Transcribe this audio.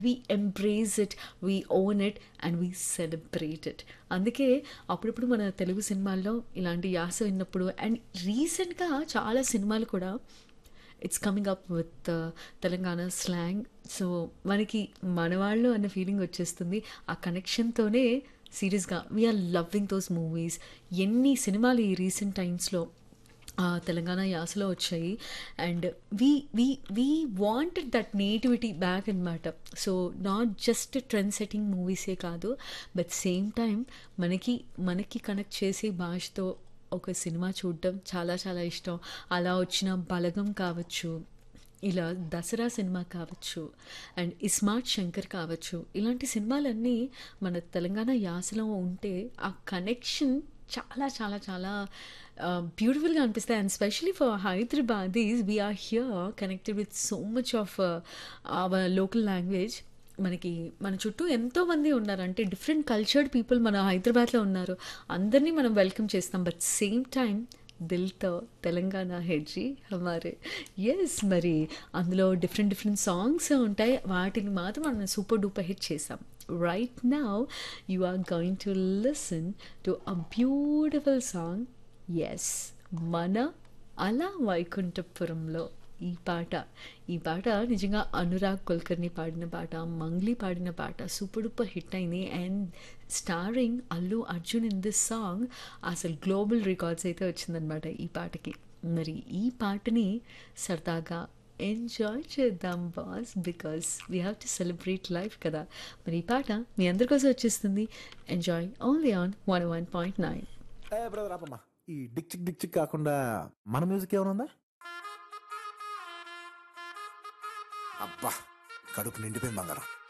we embrace it we own it and we celebrate it అందుకే అప్పుడప్పుడు మన తెలుగు సినిమాల్లో ఇలాంటి యాస విన్నప్పుడు అండ్ రీసెంట్గా చాలా సినిమాలు కూడా it's coming up with Telangana slang so మనకి మనవాళ్ళు అన్న ఫీలింగ్ వచ్చేస్తుంది ఆ కనెక్షన్తోనే సీరియస్గా వీఆర్ లవ్వింగ్ దోస్ మూవీస్ ఎన్ని సినిమాలు ఈ రీసెంట్ టైమ్స్లో తెలంగాణ యాసలో వచ్చాయి and we we we wanted that nativity back అనమాట so not just trend setting మూవీసే కాదు బట్ సేమ్ టైం మనకి మనకి కనెక్ట్ చేసే భాషతో ఒక సినిమా చూడటం చాలా చాలా ఇష్టం అలా వచ్చిన బలగం కావచ్చు ఇలా దసరా సినిమా కావచ్చు అండ్ ఇస్మార్ట్ శంకర్ కావచ్చు ఇలాంటి సినిమాలన్నీ మన తెలంగాణ యాసలో ఉంటే ఆ కనెక్షన్ చాలా చాలా చాలా బ్యూటిఫుల్గా అనిపిస్తాయి and specially for Hyderabadis we are here connected with so much of our local language మనకి మన చుట్టూ ఎంతో మంది ఉన్నారు అంటే డిఫరెంట్ కల్చర్డ్ పీపుల్ మన హైదరాబాద్లో ఉన్నారు అందరినీ మనం వెల్కమ్ చేస్తాం బట్ సేమ్ టైం దిల్తో తెలంగాణ హెడ్జీ హమారే ఎస్ మరి అందులో డిఫరెంట్ డిఫరెంట్ సాంగ్స్ ఉంటాయి వాటిని మాత్రం మనం సూపర్ డూపర్ హిట్ చేసాం right now you are going to listen to a beautiful song ఎస్ మన అలా వైకుంఠపురంలో ఈ పాట ఈ పాట నిజంగా అనురాగ్ కుల్కర్ని పాడిన పాట మంగ్లీ పాడిన పాట సూపర్ డూపర్ హిట్ అయింది and starring Allu Arjun in this song అసలు గ్లోబల్ రికార్డ్స్ అయితే వచ్చిందనమాట ఈ పాటకి మరి ఈ పాటని సరదాగా ఎంజాయ్ చేద్దాం boss because we have to celebrate life కదా మరి ఈ పాట మీ అందరికోసం వచ్చేస్తుంది enjoy only on one one point nine ఏ బ్రదర్ ఆపమ్మా ఈ డిక్ చిక్ డిక్ చిక్ కాకుండా మన మ్యూజిక్ ఏమైనా ఉందా అబ్బా కడుపు నిండిపోయింది బంగారం